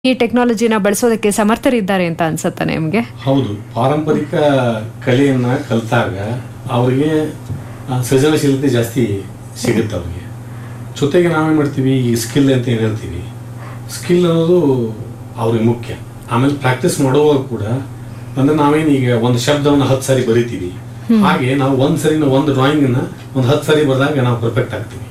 ಈ ಟೆಕ್ನಾಲಜಿನ ಬಳಸೋದಕ್ಕೆ ಸಮರ್ಥರಿದ್ದಾರೆ ಅಂತ ಅನ್ಸುತ್ತಾ ನಿಮ್ಗೆ ಹೌದು ಪಾರಂಪರಿಕ ಕಲೆಯನ್ನ ಕಲಿತಾಗ ಅವರಿಗೆ ಆ, ಸೃಜನಶೀಲತೆ ಜಾಸ್ತಿ ಸಿಗುತ್ತೆ ಅವ್ರಿಗೆ ಜೊತೆಗೆ ನಾವೇನು ಮಾಡ್ತೀವಿ ಈ ಸ್ಕಿಲ್ ಅಂತ ಏನು ಹೇಳ್ತೀವಿ ಸ್ಕಿಲ್ ಅನ್ನೋದು ಅವ್ರಿಗೆ ಮುಖ್ಯ ಆಮೇಲೆ ಪ್ರಾಕ್ಟೀಸ್ ಮಾಡುವಾಗ ಕೂಡ ಅಂದ್ರೆ ನಾವೇನು ಈಗ ಒಂದು ಶಬ್ದವನ್ನು ಹತ್ತು ಸಾರಿ ಬರಿತೀವಿ ಹಾಗೆ ನಾವು ಒಂದು ಸರಿ ನಾವು ಒಂದು ಡ್ರಾಯಿಂಗನ್ನ ಒಂದು ಹತ್ತು ಸಾರಿ ಬರೆದಾಗ ನಾವು ಪರ್ಫೆಕ್ಟ್ ಆಗ್ತೀವಿ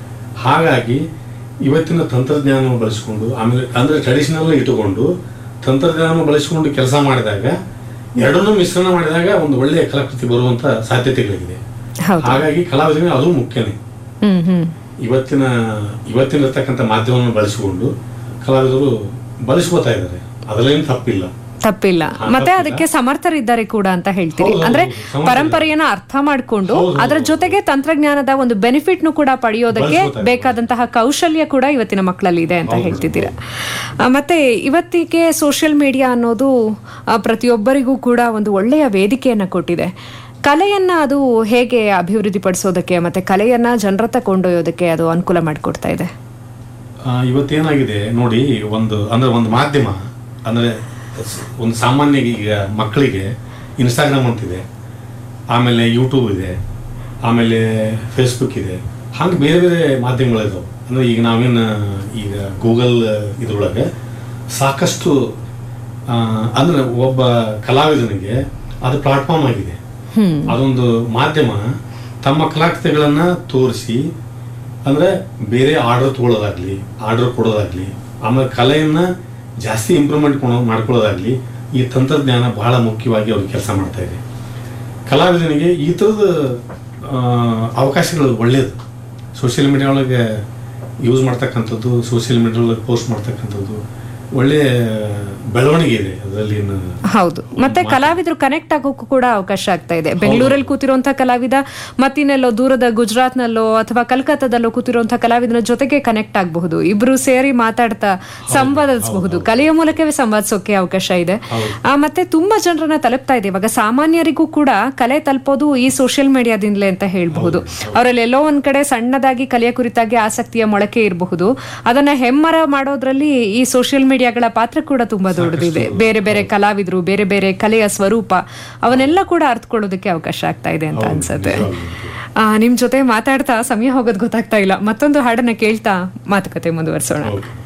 ಹಾಗಾಗಿ ಇವತ್ತಿನ ತಂತ್ರಜ್ಞಾನವನ್ನು ಬಳಸಿಕೊಂಡು ಆಮೇಲೆ ಅಂದ್ರೆ ಟ್ರೆಡಿಷನಲ್ ಇಟ್ಟುಕೊಂಡು ತಂತ್ರಜ್ಞಾನ ಬಳಸಿಕೊಂಡು ಕೆಲಸ ಮಾಡಿದಾಗ ಎರಡನ್ನೂ ಮಿಶ್ರಣ ಮಾಡಿದಾಗ ಒಂದು ಒಳ್ಳೆಯ ಕಲಾಕೃತಿ ಬರುವಂತ ಸಾಧ್ಯತೆಗಳಿದೆ ಹೌದು ಹಾಗಾಗಿ ಕಲಾವಿದರಿಗೆ ಅದು ಮುಖ್ಯನೇ ಹ್ಮ್ ಹ್ಮ್ ಇವತ್ತಿನ ಇವತ್ತಿನ ಇರ್ತಕ್ಕಂಥ ಮಾಧ್ಯಮವನ್ನು ಬಳಸಿಕೊಂಡು ಕಲಾವಿದರು ಬಳಸ್ಕೋತಾ ಇದ್ದಾರೆ ಅದರಲ್ಲೇನು ತಪ್ಪಿಲ್ಲ ತಪ್ಪಿಲ್ಲ ಹಾ, ಮತ್ತೆ ತಪ್ಪಿಲ್ಲ. ಅದಕ್ಕೆ ಸಮರ್ಥರಿದ್ದಾರೆ ಕೂಡ ಅಂತ ಹೇಳ್ತೀರಿ ಹೌದು, ಅಂದ್ರೆ ಹೌದು, ಸಮರ್ಥರಿದ್ದಾರೆ. ಪರಂಪರೆಯನ್ನ ಅರ್ಥ ಮಾಡ್ಕೊಂಡು ಹೌದು, ಹೌದು. ಅದರ ಜೊತೆಗೆ ತಂತ್ರಜ್ಞಾನದ ಒಂದು ಬೆನಿಫಿಟ್ ನು ಕೂಡ ಪಡೆಯೋದಕ್ಕೆ ಬಳಸ್ಕೊತಾರೆ. ಬೇಕಾದಂತಹ ಕೌಶಲ್ಯ ಕೂಡ ಇವತ್ತಿನ ಮಕ್ಕಳಲ್ಲಿ ಇದೆ ಅಂತ ಹೌದು, ಹೇಳ್ತಿದ್ದೀರಾ ಆ, ಮತ್ತೆ ಇವತ್ತಿಗೆ ಸೋಷಿಯಲ್ ಮೀಡಿಯಾ ಅನ್ನೋದು ಆ, ಪ್ರತಿಯೊಬ್ಬರಿಗೂ ಕೂಡ ಒಂದು ಒಳ್ಳೆಯ ವೇದಿಕೆಯನ್ನ ಕೊಟ್ಟಿದೆ ಕಲೆಯನ್ನ ಅದು ಹೇಗೆ ಅಭಿವೃದ್ಧಿ ಪಡಿಸೋದಕ್ಕೆ ಮತ್ತೆ ಕಲೆಯನ್ನ ಜನರತ್ತ ಕೊಂಡೊಯ್ಯೋದಕ್ಕೆ ಅದು ಅನುಕೂಲ ಮಾಡಿಕೊಡ್ತಾ ಇದೆ ಆ, ಇವತ್ತೇನಾಗಿದೆ ನೋಡಿ ಒಂದು ಅಂದ್ರೆ ಒಂದು ಮಾಧ್ಯಮ ಅಂದ್ರೆ ಸ್- ಒಂದು ಸಾಮಾನ್ಯ ಈಗ ಮಕ್ಕಳಿಗೆ ಇನ್ಸ್ಟಾಗ್ರಾಮ್ ಅಂತಿದೆ ಆಮೇಲೆ ಯೂಟ್ಯೂಬ್ ಇದೆ ಆಮೇಲೆ ಫೇಸ್ಬುಕ್ ಇದೆ ಹಂಗೆ ಬೇರೆ ಬೇರೆ ಮಾಧ್ಯಮಗಳಿದಾವೆ ಅಂದ್ರೆ ಈಗ ನಾವೇನು ಈಗ ಗೂಗಲ್ ಇದ್ರೊಳಗೆ ಸಾಕಷ್ಟು ಆ, ಅಂದ್ರೆ ಒಬ್ಬ ಕಲಾವಿದನಿಗೆ ಅದು ಪ್ಲಾಟ್ಫಾರ್ಮ್ ಆಗಿದೆ ಹ್ಮ್ ಅದೊಂದು ಮಾಧ್ಯಮ ತಮ್ಮ ಕಲಾಕೃತಿಗಳನ್ನ ತೋರಿಸಿ ಅಂದ್ರೆ ಬೇರೆ ಆರ್ಡರ್ ತಗೊಳ್ಳೋದಾಗ್ಲಿ ಆರ್ಡರ್ ಕೊಡೋದಾಗ್ಲಿ ಆಮೇಲೆ ಕಲೆಯನ್ನ ಜಾಸ್ತಿ ಇಂಪ್ರೂವ್ಮೆಂಟ್ ಮಾಡ್ಕೊಳ್ಳೋದಾಗ್ಲಿ ಈ ತಂತ್ರಜ್ಞಾನ ಬಹಳ ಮುಖ್ಯವಾಗಿ ಅವ್ರು ಕೆಲಸ ಮಾಡ್ತಾ ಇದೆ ಕಲಾವಿದನಿಗೆ ಈ ಥರದ ಆ, ಅವಕಾಶಗಳು ಒಳ್ಳೆಯದು ಸೋಷಿಯಲ್ ಮೀಡಿಯಾ ಒಳಗೆ ಯೂಸ್ ಮಾಡ್ತಕ್ಕಂಥದ್ದು ಸೋಷಿಯಲ್ ಮೀಡಿಯಾ ಒಳಗೆ ಪೋಸ್ಟ್ ಮಾಡ್ತಕ್ಕಂಥದ್ದು ಒಳ್ಳೆಯ ಬೆಳವಣಿಗೆ ಇದೆ ಅದರಲ್ಲಿ ಏನು ಹೌದು ಮತ್ತೆ ಕಲಾವಿದರು ಕನೆಕ್ಟ್ ಆಗೋಕ್ಕೂ ಕೂಡ ಅವಕಾಶ ಆಗ್ತಾ ಇದೆ ಬೆಂಗಳೂರಲ್ಲಿ ಕೂತಿರುವಂತಹ ಕಲಾವಿದ ಮತ್ತಿನೆಲ್ಲೋ ದೂರದ ಗುಜರಾತ್ನಲ್ಲೋ ಅಥವಾ ಕಲ್ಕತ್ತಾದಲ್ಲೋ ಕೂತಿರುವಂತಹ ಕಲಾವಿದನ ಜೊತೆಗೆ ಕನೆಕ್ಟ್ ಆಗಬಹುದು ಇಬ್ರು ಸೇರಿ ಮಾತಾಡ್ತಾ ಸಂವಾದಿಸಬಹುದು ಕಲೆಯ ಮೂಲಕವೇ ಸಂವಾದಿಸೋಕೆ ಅವಕಾಶ ಇದೆ ಆ, ಮತ್ತೆ ತುಂಬಾ ಜನರನ್ನ ತಲುಪ್ತಾ ಇದೆ ಇವಾಗ ಸಾಮಾನ್ಯರಿಗೂ ಕೂಡ ಕಲೆ ತಲುಪೋದು ಈ ಸೋಷಿಯಲ್ ಮೀಡಿಯಾದಿಂದಲೇ ಅಂತ ಹೇಳ್ಬಹುದು ಅವರಲ್ಲಿ ಎಲ್ಲೋ ಒಂದ್ ಕಡೆ ಸಣ್ಣದಾಗಿ ಕಲೆಯ ಕುರಿತಾಗಿ ಆಸಕ್ತಿಯ ಮೊಳಕೆ ಇರಬಹುದು ಅದನ್ನ ಹೆಮ್ಮರ ಮಾಡೋದ್ರಲ್ಲಿ ಈ ಸೋಷಿಯಲ್ ಮೀಡಿಯಾಗಳ ಪಾತ್ರ ಕೂಡ ತುಂಬಾ ದೊಡ್ಡದಿದೆ ಬೇರೆ ಬೇರೆ ಕಲಾವಿದರು ಬೇರೆ ಬೇರೆ ಕಲೆಯ ಸ್ವರೂಪ ಅವನ್ನೆಲ್ಲ ಕೂಡ ಅರ್ಥಕೊಳ್ಳೋದಕ್ಕೆ ಅವಕಾಶ ಆಗ್ತಾ ಇದೆ ಅಂತ ಅನ್ಸುತ್ತೆ ಆ, ನಿಮ್ ಜೊತೆ ಮಾತಾಡ್ತಾ ಸಮಯ ಹೋಗೋದು ಗೊತ್ತಾಗ್ತಾ ಇಲ್ಲ ಮತ್ತೊಂದು ಹಾಡನ್ನ ಕೇಳ್ತಾ ಮಾತುಕತೆ ಮುಂದುವರಿಸೋಣ ಓಕೆ